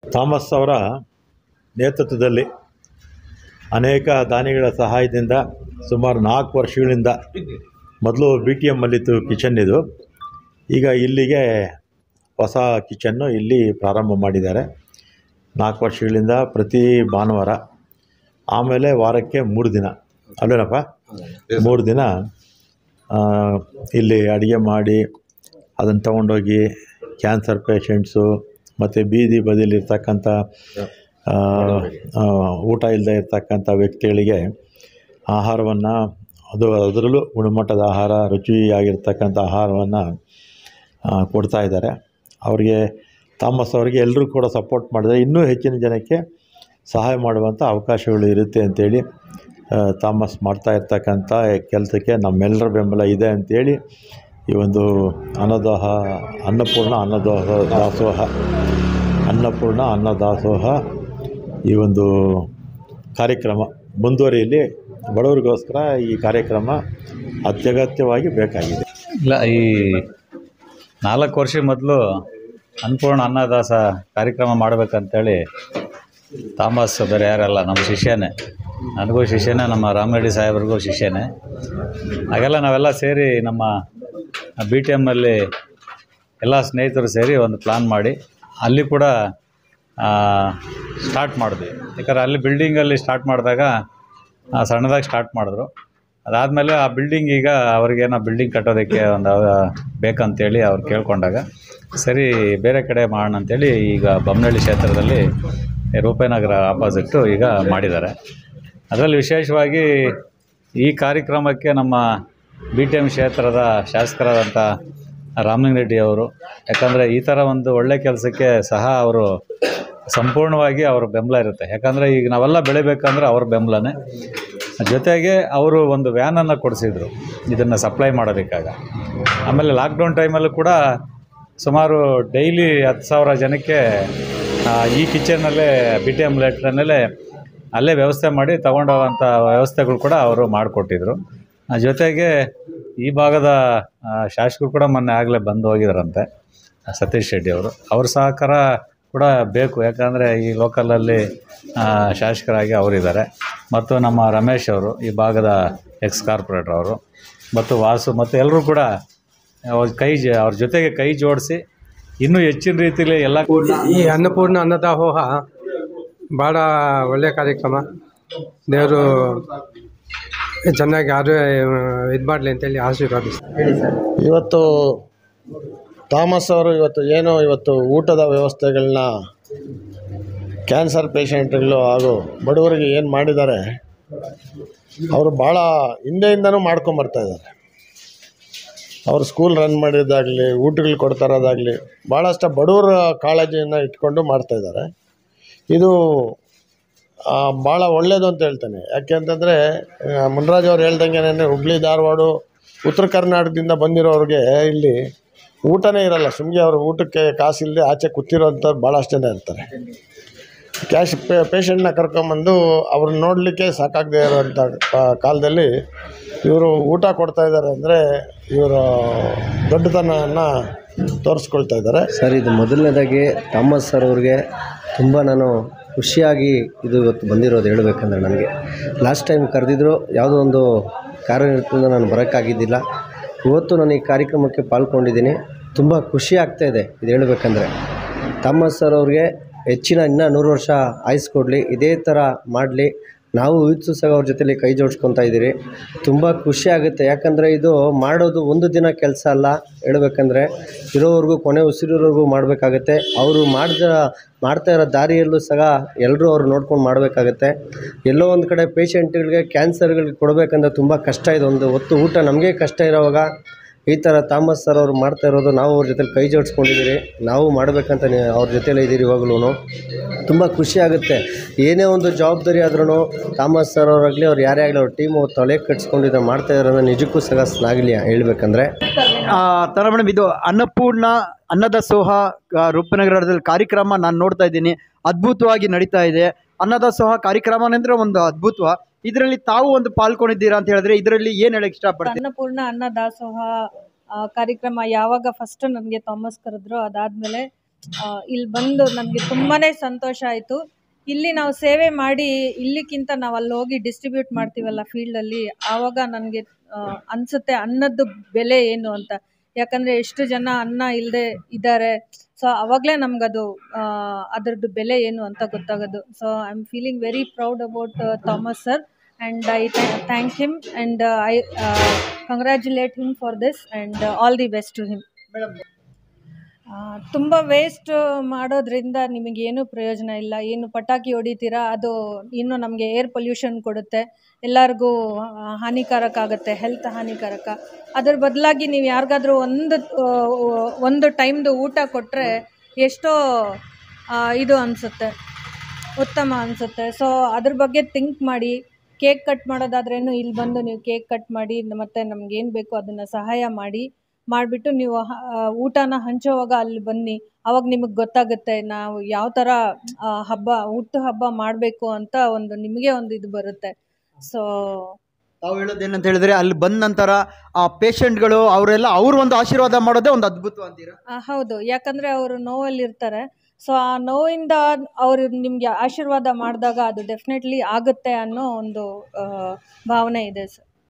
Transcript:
Thomas ಅವರ ನೇತೃತ್ವದಲ್ಲಿ ಅನೇಕ ದಾನಿಗಳ ಸಹಾಯದಿಂದ ಸುಮಾರು ನಾಲ್ಕು ವರ್ಷಗಳಿಂದ ಮೊದಲು ಬಿ ಟಿ ಎಮ್ಮಲ್ಲಿತ್ತು ಕಿಚನ್ ಇದು ಈಗ ಇಲ್ಲಿಗೆ ಹೊಸ ಕಿಚನ್ನು ಇಲ್ಲಿ ಪ್ರಾರಂಭ ಮಾಡಿದ್ದಾರೆ ನಾಲ್ಕು ವರ್ಷಗಳಿಂದ ಪ್ರತಿ ಭಾನುವಾರ ಆಮೇಲೆ ವಾರಕ್ಕೆ ಮೂರು ದಿನ ಅಲ್ವೇನಪ್ಪ ಮೂರು ದಿನ ಆ, ಇಲ್ಲಿ ಅಡುಗೆ ಮಾಡಿ ಅದನ್ನು ತೊಗೊಂಡೋಗಿ ಕ್ಯಾನ್ಸರ್ ಪೇಷಂಟ್ಸು ಮತ್ತು ಬೀದಿ ಬದಿಲಿರ್ತಕ್ಕಂಥ ಆ, ಆ, ಊಟ ಇಲ್ಲದೆ ಇರ್ತಕ್ಕಂಥ ವ್ಯಕ್ತಿಗಳಿಗೆ ಆಹಾರವನ್ನು ಅದು ಅದರಲ್ಲೂ ಗುಣಮಟ್ಟದ ಆಹಾರ ರುಚಿಯಾಗಿರ್ತಕ್ಕಂಥ ಆಹಾರವನ್ನು ಕೊಡ್ತಾ ಇದ್ದಾರೆ ಅವರಿಗೆ ಥಾಮಸ್ ಅವರಿಗೆ ಎಲ್ಲರೂ ಕೂಡ ಸಪೋರ್ಟ್ ಮಾಡಿದರೆ ಇನ್ನೂ ಹೆಚ್ಚಿನ ಜನಕ್ಕೆ ಸಹಾಯ ಮಾಡುವಂಥ ಅವಕಾಶಗಳು ಇರುತ್ತೆ ಅಂತೇಳಿ ಆ, ಥಾಮಸ್ ಮಾಡ್ತಾ ಇರ್ತಕ್ಕಂಥ ಕೆಲಸಕ್ಕೆ ನಮ್ಮೆಲ್ಲರ ಬೆಂಬಲ ಇದೆ ಅಂತೇಳಿ ಈ ಒಂದು ಅನ್ನದಾಹ ಅನ್ನಪೂರ್ಣ ಅನ್ನದಾಹ ದಾಸೋಹ ಅನ್ನಪೂರ್ಣ ಅನ್ನದಾಸೋಹ ಈ ಒಂದು ಕಾರ್ಯಕ್ರಮ ಮುಂದುವರಿಯಲಿ ಬಡವರಿಗೋಸ್ಕರ ಈ ಕಾರ್ಯಕ್ರಮ ಅತ್ಯಗತ್ಯವಾಗಿ ಬೇಕಾಗಿದೆ ಇಲ್ಲ ಈ ನಾಲ್ಕು ವರ್ಷ ಮೊದಲು ಅನ್ನಪೂರ್ಣ ಅನ್ನದಾಸ ಕಾರ್ಯಕ್ರಮ ಮಾಡಬೇಕಂತೇಳಿ ಥಾಮಸ್ ಬೇರೆ ಯಾರಲ್ಲ ನಮ್ಮ ಶಿಷ್ಯನೇ ನನಗೂ ಶಿಷ್ಯನೇ ನಮ್ಮ ರಾಮರೆಡ್ಡಿ ಸಾಹೇಬ್ರಿಗೂ ಶಿಷ್ಯನೇ ಹಾಗೆಲ್ಲ ನಾವೆಲ್ಲ ಸೇರಿ ನಮ್ಮ ಬಿ ಟಿ ಎಮ್ಮಲ್ಲಿ ಎಲ್ಲ ಸ್ನೇಹಿತರು ಸೇರಿ ಒಂದು ಪ್ಲ್ಯಾನ್ ಮಾಡಿ ಅಲ್ಲಿ ಕೂಡ ಸ್ಟಾರ್ಟ್ ಮಾಡಿದ್ವಿ ಯಾಕಂದ್ರೆ ಅಲ್ಲಿ ಬಿಲ್ಡಿಂಗಲ್ಲಿ ಸ್ಟಾರ್ಟ್ ಮಾಡಿದಾಗ ಆ, ಸಣ್ಣದಾಗಿ ಸ್ಟಾರ್ಟ್ ಮಾಡಿದ್ರು ಅದಾದಮೇಲೆ ಆ ಬಿಲ್ಡಿಂಗ್ ಈಗ ಅವ್ರಿಗೇನೋ ಬಿಲ್ಡಿಂಗ್ ಕಟ್ಟೋದಕ್ಕೆ ಒಂದು ಅವ- ಬೇಕಂತೇಳಿ ಅವ್ರು ಕೇಳ್ಕೊಂಡಾಗ ಸರಿ ಬೇರೆ ಕಡೆ ಮಾಡೋಣ ಅಂತೇಳಿ ಈಗ ಬೊಮ್ಮನಹಳ್ಳಿ ಕ್ಷೇತ್ರದಲ್ಲಿ ರೂಪೇನಗರ ಆಪೋಸಿಟ್ಟು ಈಗ ಮಾಡಿದ್ದಾರೆ ಅದರಲ್ಲಿ ವಿಶೇಷವಾಗಿ ಈ ಕಾರ್ಯಕ್ರಮಕ್ಕೆ ನಮ್ಮ ಬಿ ಟಿ ಎಮ್ ಕ್ಷೇತ್ರದ ಶಾಸಕರಾದಂಥ ರಾಮಲಿಂಗರೆಡ್ಡಿ ಅವರು ಯಾಕಂದರೆ ಈ ಥರ ಒಂದು ಒಳ್ಳೆ ಕೆಲಸಕ್ಕೆ ಸಹ ಅವರು ಸಂಪೂರ್ಣವಾಗಿ ಅವ್ರ ಬೆಂಬಲ ಇರುತ್ತೆ ಯಾಕಂದರೆ ಈಗ ನಾವೆಲ್ಲ ಬೆಳಿಬೇಕಂದ್ರೆ ಅವ್ರ ಬೆಂಬಲನೇ ಜೊತೆಗೆ ಅವರು ಒಂದು ವ್ಯಾನನ್ನು ಕೊಡಿಸಿದ್ರು ಇದನ್ನು ಸಪ್ಲೈ ಮಾಡೋದಕ್ಕಾಗ ಆಮೇಲೆ ಲಾಕ್ಡೌನ್ ಟೈಮಲ್ಲೂ ಕೂಡ ಸುಮಾರು ಡೈಲಿ ಹತ್ತು ಸಾವಿರ ಜನಕ್ಕೆ ಆ, ಈ ಕಿಚನ್ನಲ್ಲೇ ಬಿ ಟಿ ಎಮ್ ಲೆಟ್ರನ್ನಲ್ಲೇ ಅಲ್ಲೇ ವ್ಯವಸ್ಥೆ ಮಾಡಿ ತಗೊಂಡೋಗೋಂಥ ವ್ಯವಸ್ಥೆಗಳು ಕೂಡ ಅವರು ಮಾಡಿಕೊಟ್ಟಿದ್ರು ಜೊತೆಗೆ ಈ ಭಾಗದ ಆ, ಶಾಸಕರು ಕೂಡ ಮೊನ್ನೆ ಆಗಲೇ ಬಂದು ಹೋಗಿದ್ರಂತೆ ಸತೀಶ್ ಶೆಟ್ಟಿ ಅವರು ಅವ್ರ ಸಹಕಾರ ಕೂಡ ಬೇಕು ಯಾಕಂದರೆ ಈ ಲೋಕಲಲ್ಲಿ ಆ, ಶಾಸಕರಾಗಿ ಅವರಿದ್ದಾರೆ ಮತ್ತು ನಮ್ಮ ರಮೇಶ್ ಅವರು ಈ ಭಾಗದ ಎಕ್ಸ್ ಕಾರ್ಪೊರೇಟರ್ ಅವರು ಮತ್ತು ವಾಸು ಮತ್ತು ಎಲ್ಲರೂ ಕೂಡ ಅವ್ರ ಕೈ ಜ- ಅವ್ರ ಜೊತೆಗೆ ಕೈ ಜೋಡಿಸಿ ಇನ್ನೂ ಹೆಚ್ಚಿನ ರೀತಿಯಲ್ಲಿ ಎಲ್ಲ ಈ ಅನ್ನಪೂರ್ಣ ಅನ್ನದಾಹೋಹ ಭಾಳ ಒಳ್ಳೆಯ ಕಾರ್ಯಕ್ರಮ ದೇವರು ಚೆನ್ನಾಗಿ ಆರೋ ಇದು ಮಾಡಲಿ ಅಂತೇಳಿ ಆಶೀರ್ವಾದಿಸ್ತೀನಿ ಇವತ್ತು ಥಾಮಸ್ ಅವರು ಇವತ್ತು ಏನು ಇವತ್ತು ಊಟದ ವ್ಯವಸ್ಥೆಗಳನ್ನ ಕ್ಯಾನ್ಸರ್ ಪೇಷಂಟ್ಗಳು ಹಾಗೂ ಬಡವರಿಗೆ ಏನು ಮಾಡಿದ್ದಾರೆ ಅವರು ಭಾಳ ಹಿಂದೆಯಿಂದನೂ ಮಾಡ್ಕೊಂಬರ್ತಾ ಇದ್ದಾರೆ ಅವರು ಸ್ಕೂಲ್ ರನ್ ಮಾಡಿದ್ದಾಗಲಿ ಊಟಗಳು ಕೊಡ್ತಾ ಇರೋದಾಗಲಿ ಭಾಳಷ್ಟು ಬಡವರ ಕಾಳಜಿಯನ್ನು ಇಟ್ಕೊಂಡು ಮಾಡ್ತಾಯಿದ್ದಾರೆ ಇದು ಭಾಳ ಒಳ್ಳೆಯದು ಅಂತ ಹೇಳ್ತೇನೆ ಯಾಕೆ ಅಂತಂದರೆ ಮುನ್ರಾಜ್ ಅವ್ರು ಹೇಳ್ದಂಗೆ ಹುಬ್ಳಿ ಧಾರವಾಡ ಉತ್ತರ ಕರ್ನಾಟಕದಿಂದ ಬಂದಿರೋರಿಗೆ ಇಲ್ಲಿ ಊಟನೇ ಇರಲ್ಲ ಸುಮ್ಮನೆ ಅವ್ರ ಊಟಕ್ಕೆ ಕಾಸಿಲ್ಲದೆ ಆಚೆ ಕೂತಿರೋಂಥವ್ರು ಭಾಳಷ್ಟು ಜನ ಇರ್ತಾರೆ ಕ್ಯಾಶ್ ಪೇ ಪೇಷಂಟ್ನ ಕರ್ಕೊಂಬಂದು ಅವ್ರನ್ನ ನೋಡಲಿಕ್ಕೆ ಸಾಕಾಗದೇ ಇರೋಂಥ ಕಾ- ಕಾಲದಲ್ಲಿ ಇವರು ಊಟ ಕೊಡ್ತಾ ಇದ್ದಾರೆ ಅಂದರೆ ಇವರ ದೊಡ್ಡತನವನ್ನು ತೋರಿಸ್ಕೊಳ್ತಾ ಇದ್ದಾರೆ ಸರ್ ಇದು ಮೊದಲನೇದಾಗಿ ಥಾಮಸ್ ಸರ್ ಅವ್ರಿಗೆ ತುಂಬ ನಾನು ಖುಷಿಯಾಗಿ ಇದು ಇವತ್ತು ಬಂದಿರೋದು ಹೇಳಬೇಕಂದ್ರೆ ನನಗೆ ಲಾಸ್ಟ್ ಟೈಮ್ ಕರೆದಿದ್ರು ಯಾವುದೋ ಒಂದು ಕಾರ್ಯನಿರತದಿಂದ ನಾನು ಬರೋಕ್ಕಾಗಿದ್ದಿಲ್ಲ ಇವತ್ತು ನಾನು ಈ ಕಾರ್ಯಕ್ರಮಕ್ಕೆ ಪಾಲ್ಗೊಂಡಿದ್ದೀನಿ ತುಂಬ ಖುಷಿ ಆಗ್ತಾ ಇದೆ ಇದು ಹೇಳಬೇಕಂದ್ರೆ ಥಾಮಸ್ ಸರ್ ಅವ್ರಿಗೆ ಹೆಚ್ಚಿನ ಇನ್ನೂ ನೂರು ವರ್ಷ ಆಯುಸ್ ಕೊಡಲಿ ಇದೇ ಥರ ಮಾಡಲಿ ನಾವು ಯೂತ್ಸು ಸಹ ಅವ್ರ ಜೊತೆಲಿ ಕೈ ಜೋಡಿಸ್ಕೊತಾ ಇದ್ದೀರಿ ತುಂಬ ಖುಷಿ ಆಗುತ್ತೆ ಯಾಕಂದರೆ ಇದು ಮಾಡೋದು ಒಂದು ದಿನ ಕೆಲಸ ಅಲ್ಲ ಹೇಳ್ಬೇಕಂದ್ರೆ ಇರೋವರೆಗೂ ಕೊನೆ ಉಸಿರಿರೋವರೆಗೂ ಮಾಡಬೇಕಾಗತ್ತೆ ಅವರು ಮಾಡಿದ ಮಾಡ್ತಾ ಇರೋ ದಾರಿಯಲ್ಲೂ ಸಹ ಎಲ್ಲರೂ ಅವ್ರು ನೋಡ್ಕೊಂಡು ಮಾಡಬೇಕಾಗತ್ತೆ ಎಲ್ಲೋ ಒಂದು ಕಡೆ ಪೇಷಂಟ್ಗಳಿಗೆ ಕ್ಯಾನ್ಸರ್ಗಳಿಗೆ ಕೊಡಬೇಕಂದ್ರೆ ತುಂಬ ಕಷ್ಟ ಇದೆ ಒಂದು ಹೊತ್ತು ಊಟ ನಮಗೆ ಕಷ್ಟ ಇರೋವಾಗ ಈ ಥರ ಥಾಮಸ್ ಸರ್ ಅವರು ಮಾಡ್ತಾ ಇರೋದು ನಾವು ಅವ್ರ ಜೊತೆಲಿ ಕೈ ಜೋಡಿಸ್ಕೊಂಡಿದ್ದೀರಿ ನಾವು ಮಾಡಬೇಕಂತ ನೀ ಅವ್ರ ಜೊತೆಲೇ ಇದ್ದೀರಿ ಇವಾಗಲೂ ತುಂಬ ಖುಷಿ ಆಗುತ್ತೆ ಏನೇ ಒಂದು ಜವಾಬ್ದಾರಿ ಆದ್ರೂ ಥಾಮಸ್ ಸರ್ ಅವರಾಗಲಿ ಅವ್ರು ಯಾರೇ ಆಗಲಿ ಅವ್ರ ಟೀಮು ತಲೆ ಕಟ್ಸ್ಕೊಂಡಿದ್ದು ಮಾಡ್ತಾ ಇರೋದು ನಿಜಕ್ಕೂ ಸಹ ಶ್ಲಾಘನೀಯ ಹೇಳ್ಬೇಕಂದ್ರೆ ತರ ಮೇಡಮ್ ಇದು ಅನ್ನಪೂರ್ಣ ಅನ್ನದ ಸೋಹ ಆ, ರೂಪನಗರದಲ್ಲಿ ಕಾರ್ಯಕ್ರಮ ನಾನು ನೋಡ್ತಾ ಇದ್ದೀನಿ ಅದ್ಭುತವಾಗಿ ನಡೀತಾ ಇದೆ ಅನ್ನದ ಸೋಹ ಕಾರ್ಯಕ್ರಮ ಅಂದ್ರೆ ಒಂದು ಅದ್ಭುತ ಇದರಲ್ಲಿ ತಾವು ಒಂದು ಪಾಲ್ಗೊಂಡಿದ್ದೀರಾ ಅಂತ ಹೇಳಿದ್ರೆ ಇದರಲ್ಲಿ ಏನ್ ಹೇಳಕ್ ಇಷ್ಟಪಡ್ತೀನಿ ಅನ್ನಪೂರ್ಣ ಅನ್ನ ದಾಸೋಹ ಆ, ಕಾರ್ಯಕ್ರಮ ಯಾವಾಗ ಫಸ್ಟ್ ನನಗೆ ಥಾಮಸ್ ಕರೆದ್ರು ಅದಾದ್ಮೇಲೆ ಇಲ್ಲಿ ಬಂದು ನನಗೆ ತುಂಬಾ ಸಂತೋಷ ಆಯಿತು ಇಲ್ಲಿ ನಾವು ಸೇವೆ ಮಾಡಿ ಇಲ್ಲಿಕ್ಕಿಂತ ನಾವು ಅಲ್ಲಿ ಹೋಗಿ ಡಿಸ್ಟ್ರಿಬ್ಯೂಟ್ ಮಾಡ್ತೀವಲ್ಲ ಫೀಲ್ಡಲ್ಲಿ ಆವಾಗ ನನಗೆ ಅನಿಸುತ್ತೆ ಅನ್ನದ್ದು ಬೆಲೆ ಏನು ಅಂತ ಯಾಕಂದರೆ ಎಷ್ಟು ಜನ ಅನ್ನ ಇಲ್ಲದೆ ಇದ್ದಾರೆ ಸೊ ಅವಾಗಲೇ ನಮಗದು ಅದರದ್ದು ಬೆಲೆ ಏನು ಅಂತ ಗೊತ್ತಾಗೋದು so I am feeling very proud about Thomas sir and I thank him and I congratulate him for this and all the best to him ತುಂಬ ವೇಸ್ಟ್ ಮಾಡೋದ್ರಿಂದ ನಿಮಗೇನು ಪ್ರಯೋಜನ ಇಲ್ಲ ಏನು ಪಟಾಕಿ ಹೊಡಿತೀರಾ ಅದು ಇನ್ನು ನಮಗೆ ಏರ್ ಪೊಲ್ಯೂಷನ್ ಕೊಡುತ್ತೆ ಎಲ್ಲರಿಗೂ ಹಾನಿಕಾರಕ ಆಗುತ್ತೆ ಹೆಲ್ತ್ ಹಾನಿಕಾರಕ ಅದ್ರ ಬದಲಾಗಿ ನೀವು ಯಾರಿಗಾದ್ರೂ ಒಂದು ಆ, ಒಂದು ಟೈಮ್ದು ಊಟ ಕೊಟ್ಟರೆ ಎಷ್ಟೋ ಆ, ಇದು ಅನಿಸುತ್ತೆ ಉತ್ತಮ ಅನಿಸುತ್ತೆ ಸೊ ಅದ್ರ ಬಗ್ಗೆ ಥಿಂಕ್ ಮಾಡಿ ಕೇಕ್ ಕಟ್ ಮಾಡೋದಾದ್ರೇನು ಇಲ್ಲಿ ಬಂದು ನೀವು ಕೇಕ್ ಕಟ್ ಮಾಡಿ ಮತ್ತು ನಮ್ಗೇನು ಬೇಕು ಅದನ್ನು ಸಹಾಯ ಮಾಡಿ ಮಾಡಿಬಿಟ್ಟು ನೀವು ಹ- ಆ, ಊಟನ ಹಂಚೋವಾಗ ಅಲ್ಲಿ ಬನ್ನಿ ಅವಾಗ ನಿಮಗೆ ಗೊತ್ತಾಗುತ್ತೆ ನಾವು ಯಾವ ಥರ ಆ, ಹಬ್ಬ ಹುಟ್ಟು ಹಬ್ಬ ಮಾಡಬೇಕು ಅಂತ ಒಂದು ನಿಮಗೆ ಒಂದು ಇದು ಬರುತ್ತೆ ಸೊ ತಾವು ಹೇಳೋದು ಏನಂತ ಹೇಳಿದ್ರೆ ಅಲ್ಲಿ ಬಂದ ನಂತರ ಆ ಪೇಷಂಟ್ಗಳು ಅವರೆಲ್ಲ ಅವ್ರು ಒಂದು ಆಶೀರ್ವಾದ ಮಾಡೋದೇ ಒಂದು ಅದ್ಭುತ ಅಂತೀರಾ ಆ, ಹೌದು ಯಾಕಂದರೆ ಅವರು ನೋವಲ್ಲಿ ಇರ್ತಾರೆ ಸೊ ಆ ನೋವಿಂದ ಅವರು ನಿಮಗೆ ಆಶೀರ್ವಾದ ಮಾಡಿದಾಗ ಅದು ಡೆಫಿನೆಟ್ಲಿ ಆಗುತ್ತೆ ಅನ್ನೋ ಒಂದು ಆ, ಭಾವನೆ ಇದೆ ಸರ್